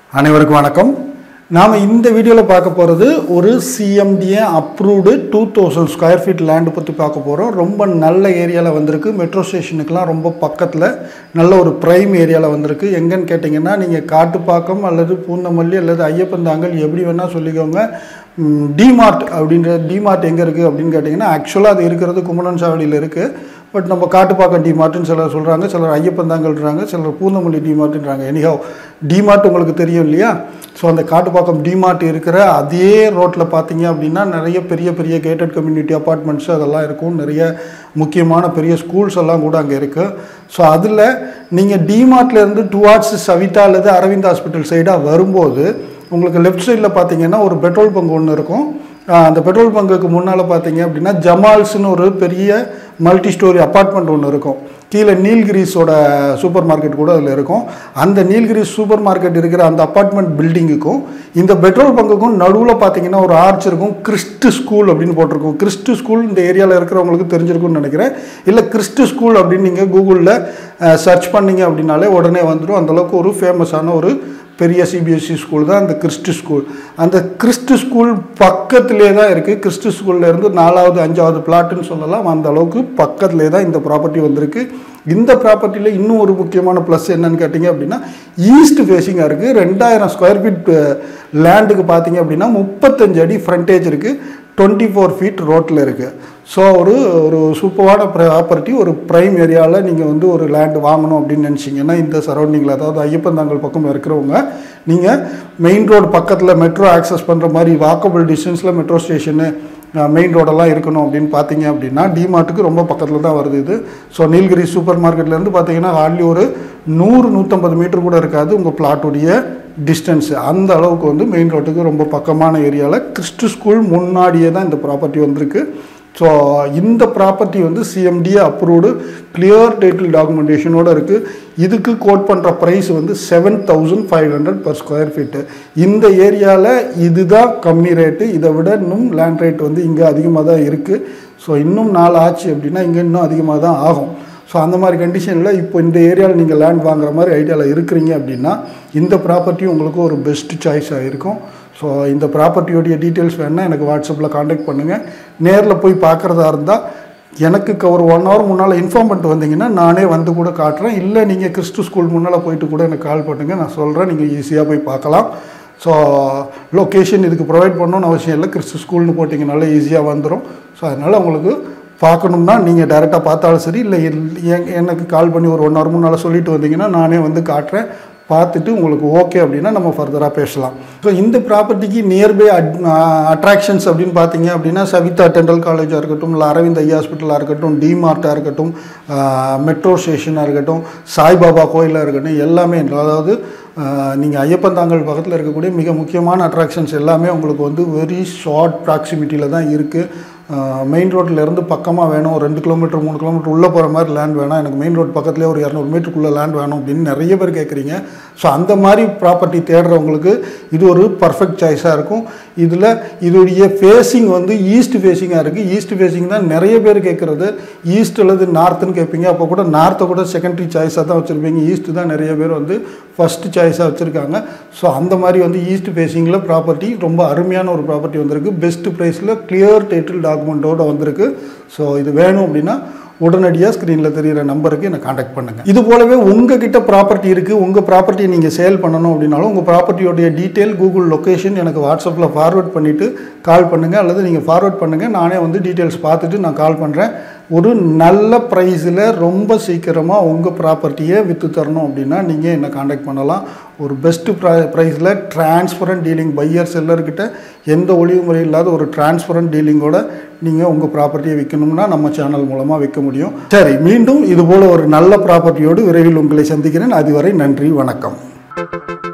அனைவருக்கும் வணக்கம் நாம் இந்த வீடியோவில் பார்க்க போகிறது ஒரு CMDA approved two thousand square feet land பற்றி பார்க்க போகிறோம் ரொம்ப நல்ல ஏரியாவில் வந்திருக்கு மெட்ரோ ஸ்டேஷனுக்கெலாம் ரொம்ப பக்கத்தில் நல்ல ஒரு ப்ரைம் ஏரியாவில் வந்திருக்கு எங்கன்னு கேட்டிங்கன்னா நீங்கள் காட்டுப்பாக்கம் அல்லது பூந்தமல்லி அல்லது ஐயப்பந்தாங்கல் எப்படி வேணால் சொல்லிக்கோங்க டிமார்ட் அப்படின்ற டிமார்ட் எங்கே இருக்குது அப்படின்னு கேட்டிங்கன்னா ஆக்சுவலாக அது இருக்கிறது குமரன் சாவடியில் இருக்குது பட் நம்ம காட்டுப்பாக்கம் டிமார்ட்னு சிலர் சொல்கிறாங்க சிலர் ஐயப்பந்தாங்கல்ன்றாங்க சிலர் பூந்தமல்லி டிமார்ட்ன்றாங்க எனிஹவ் டிமார்ட் உங்களுக்கு தெரியும் இல்லையா ஸோ அந்த காட்டுப்பாக்கம் டிமார்ட் இருக்கிற அதே ரோட்டில் பார்த்தீங்க அப்படின்னா நிறைய பெரிய பெரிய கேட்டட் கம்யூனிட்டி அப்பார்ட்மெண்ட்ஸ் அதெல்லாம் இருக்கும் நிறைய முக்கியமான பெரிய ஸ்கூல்ஸ் எல்லாம் கூட அங்கே இருக்குது ஸோ அதில் நீங்கள் டிமார்ட்லேருந்து டுவார்ட்ஸ் சவிதா அல்லது அரவிந்த் ஹாஸ்பிட்டல் சைடாக வரும்போது உங்களுக்கு லெஃப்ட் சைடில் பார்த்தீங்கன்னா ஒரு பெட்ரோல் பங்க் ஒன்று இருக்கும் ஆஹ் அந்த பெட்ரோல் பங்குக்கு முன்னால் பார்த்தீங்க அப்படின்னா ஜமால்ஸ்னு ஒரு பெரிய மல்டி ஸ்டோரி அப்பார்ட்மெண்ட் ஒன்று இருக்கும் கீழே நீல்கிரிஸோட சூப்பர் மார்க்கெட் கூட அதில் இருக்கும் அந்த நீல்கிரிஸ் சூப்பர் மார்க்கெட் இருக்கிற அந்த அப்பார்ட்மெண்ட் பில்டிங்குக்கும் இந்த பெட்ரோல் பங்குக்கும் நடுவில் பார்த்தீங்கன்னா ஒரு ஆர்ச் இருக்கும் கிறிஸ்ட் ஸ்கூல் அப்படின்னு போட்டிருக்கும் கிறிஸ்ட் ஸ்கூல் இந்த ஏரியாவில் இருக்கிறவங்களுக்கு தெரிஞ்சிருக்கும்னு நினைக்கிறேன் இல்லை கிறிஸ்ட் ஸ்கூல் அப்படின்னு நீங்கள் கூகுளில் சர்ச் பண்ணீங்க அப்படின்னாலே உடனே வந்துடும் அந்தளவுக்கு ஒரு ஃபேமஸான ஒரு பெரிய சிபிஎஸ்சி ஸ்கூல் தான் அந்த கிறிஸ்ட் ஸ்கூல் அந்த கிறிஸ்ட் ஸ்கூல் பக்கத்திலே தான் இருக்குது கிறிஸ்ட் ஸ்கூல்லேருந்து நாலாவது அஞ்சாவது பிளாட்டுன்னு சொல்லலாம் அந்த அளவுக்கு பக்கத்திலே தான் இந்த ப்ராப்பர்ட்டி வந்திருக்கு இந்த ப்ராப்பர்ட்டியில் இன்னும் ஒரு முக்கியமான ப்ளஸ் என்னன்னு கேட்டிங்க அப்படின்னா ஈஸ்ட் ஃபேஸிங்காக இருக்குது ரெண்டாயிரம் ஸ்கொயர் ஃபீட் லேண்டுக்கு பார்த்தீங்க அப்படின்னா முப்பத்தஞ்சு அடி ஃப்ரண்டேஜ் இருக்குது டுவெண்ட்டி ஃபோர் ஃபீட் ரோட்டில் இருக்குது ஸோ ஒரு ஒரு சூப்பரான ப்ராப்பர்ட்டி ஒரு ப்ரைம் ஏரியாவில் நீங்கள் வந்து ஒரு லேண்டு வாங்கணும் அப்படின்னு நினச்சிங்கன்னா இந்த சரௌண்டிங்கில் அதாவது ஐயப்பந்தாங்கல் பக்கம் இருக்கிறவங்க நீங்கள் மெயின் ரோடு பக்கத்தில் மெட்ரோ ஆக்சஸ் பண்ணுற மாதிரி வாக்கபிள் டிஸ்டன்ஸில் மெட்ரோ ஸ்டேஷனு மெயின் ரோடெல்லாம் இருக்கணும் அப்படின்னு பார்த்தீங்க அப்படின்னா டிமார்ட்டுக்கு ரொம்ப பக்கத்தில் தான் வருது இது ஸோ நீல்கிரி சூப்பர் மார்க்கெட்லேருந்து பார்த்தீங்கன்னா ஹார்ட்லி ஒரு நூறு நூற்றம்பது மீட்டர் கூட இருக்காது உங்கள் பிளாட்டுடைய டிஸ்டன்ஸு அந்த அளவுக்கு வந்து மெயின் ரோட்டுக்கு ரொம்ப பக்கமான ஏரியாவில் கிறிஸ்ட் ஸ்கூல் முன்னாடியே தான் இந்த ப்ராப்பர்ட்டி வந்திருக்கு ஸோ இந்த ப்ராப்பர்ட்டி வந்து சிஎம்டிஏ அப்ரூவ்டு கிளியர் டைட்டில் டாக்குமெண்டேஷனோடு இருக்குது இதுக்கு கோட் பண்ணுற ப்ரைஸ் வந்து seven thousand five hundred per square feet இந்த ஏரியாவில் இதுதான் கம்மி ரேட்டு இதை விட இன்னும் லேண்ட் ரேட் வந்து இங்கே அதிகமாக தான் இருக்குது ஸோ இன்னும் நாள் ஆச்சு அப்படின்னா இங்கே இன்னும் அதிகமாக தான் ஆகும் ஸோ அந்த மாதிரி கண்டிஷனில் இப்போ இந்த ஏரியாவில் நீங்கள் லேண்ட் வாங்குற மாதிரி ஐடியாவில் இருக்கிறீங்க அப்படின்னா இந்த ப்ராப்பர்ட்டி உங்களுக்கு ஒரு பெஸ்ட் சாய்ஸாக இருக்கும் ஸோ இந்த ப்ராப்பர்ட்டியோடைய டீட்டெயில்ஸ் வேணால் எனக்கு வாட்ஸ்அப்பில் காண்டாக்ட் பண்ணுங்கள் நேரில் போய் பார்க்குறதா இருந்தால் எனக்கு ஒரு ஒன் ஹவர் முன்னால் இன்ஃபார்ம் பண்ணிட்டு வந்தீங்கன்னா நானே வந்து கூட காட்டுறேன் இல்லை நீங்கள் கிறிஸ்து ஸ்கூல் முன்னால் போயிட்டு கூட எனக்கு கால் பண்ணுங்கள் நான் சொல்கிறேன் நீங்கள் ஈஸியாக போய் பார்க்கலாம் ஸோ லொக்கேஷன் இதுக்கு ப்ரொவைட் பண்ணணும்னு அவசியம் இல்லை கிறிஸ்து ஸ்கூல்னு போட்டிங்கனால ஈஸியாக வந்துடும் ஸோ அதனால் உங்களுக்கு பார்க்கணும்னா நீங்கள் டைரெக்டாக பார்த்தாலும் சரி இல்லை என் எனக்கு கால் பண்ணி ஒரு ஒன் ஹவர் முன்னால் சொல்லிட்டு வந்தீங்கன்னா நானே வந்து காட்டுறேன் பார்த்துட்டு உங்களுக்கு ஓகே அப்படின்னா நம்ம ஃபர்தராக பேசலாம் ஸோ இந்த ப்ராப்பர்ட்டிக்கு நியர்பை அட் அட்ராக்ஷன்ஸ் அப்படின்னு பார்த்தீங்க அப்படின்னா சவிதா டெண்டல் காலேஜாக இருக்கட்டும் இல்லை அரவிந்த் ஐ ஹாஸ்பிட்டலாக இருக்கட்டும் டிமார்ட்டாக இருக்கட்டும் மெட்ரோ ஸ்டேஷனாக இருக்கட்டும் சாய்பாபா கோயிலாக இருக்கட்டும் எல்லாமே அதாவது நீங்கள் ஐயப்பந்தாங்கல் பக்கத்தில் இருக்கக்கூடிய மிக முக்கியமான அட்ராக்ஷன்ஸ் எல்லாமே உங்களுக்கு வந்து வெரி ஷார்ட் ப்ராக்சிமிட்டியில் தான் இருக்குது மெயின் ரோட்லேருந்து பக்கமாக வேணும் ஒரு ரெண்டு கிலோமீட்டர் மூணு கிலோமீட்டர் உள்ளே போகிற மாதிரி லேண்ட் வேணாம் எனக்கு மெயின் ரோட் பக்கத்துலேயே ஒரு இரநூறு மீட்டருக்குள்ளே லேண்ட் வேணும் அப்படின்னு நிறைய பேர் கேட்குறீங்க ஸோ அந்த மாதிரி ப்ராப்பர்ட்டி தேடுறவங்களுக்கு இது ஒரு பர்ஃபெக்ட் சாய்ஸாக இருக்கும் இதில் இதோடைய ஃபேஸிங் வந்து ஈஸ்ட் ஃபேஸிங்காக இருக்குது ஈஸ்ட் ஃபேஸிங் தான் நிறைய பேர் கேட்குறது ஈஸ்ட் அல்லது நார்த்துன்னு கேட்பீங்க அப்போ கூட நார்த்தை கூட செகண்டரி சாய்ஸாக தான் வச்சுருப்பீங்க ஈஸ்ட் தான் நிறைய பேர் வந்து ஃபஸ்ட்டு சாய்ஸாக வச்சுருக்காங்க ஸோ அந்த மாதிரி வந்து ஈஸ்ட் ஃபேஸிங்கில் ப்ராப்பர்ட்டி ரொம்ப அருமையான ஒரு ப்ராப்பர்ட்டி வந்திருக்கு பெஸ்ட் ப்ரைஸில் கிளியர் டைட்டில் டாக்குமெண்ட்டோடு வந்திருக்கு ஸோ இது வேணும் அப்படின்னா உடனடியாக ஸ்க்ரீனில் தெரிகிற நம்பருக்கு என்னை காண்டாக்ட் பண்ணுங்கள் இது போலவே உங்கள் கிட்ட ப்ராப்பர்ட்டி இருக்குது உங்கள் ப்ராப்பர்ட்டியை நீங்கள் சேல் பண்ணணும் அப்படின்னாலும் உங்கள் ப்ராப்பர்ட்டியோடைய டீட்டெயில் கூகுள் லொக்கேஷன் எனக்கு வாட்ஸ்அப்பில் ஃபார்வர்ட் பண்ணிவிட்டு கால் பண்ணுங்கள் அல்லது நீங்கள் ஃபார்வர்ட் பண்ணுங்கள் நானே வந்து டீட்டெயில்ஸ் பார்த்துட்டு நான் கால் பண்ணுறேன் ஒரு நல்ல ப்ரைஸில் ரொம்ப சீக்கிரமாக உங்கள் ப்ராப்பர்ட்டியை விற்று தரணும் அப்படின்னா நீங்கள் என்னை காண்டாக்ட் பண்ணலாம் ஒரு பெஸ்ட்டு ப்ரை ப்ரைஸில் டிரான்ஸ்பரண்ட் டீலிங் பையர் செல்லர்கிட்ட எந்த ஒளிவு முறை இல்லாத ஒரு டிரான்ஸ்பரண்ட் டீலிங்கோட நீங்கள் உங்கள் ப்ராப்பர்ட்டியை விற்கணும்னா நம்ம சேனல் மூலமாக விற்க முடியும் சரி மீண்டும் இதுபோல் ஒரு நல்ல ப்ராப்பர்ட்டியோடு விரைவில் உங்களை சந்திக்கிறேன் அதுவரை நன்றி வணக்கம்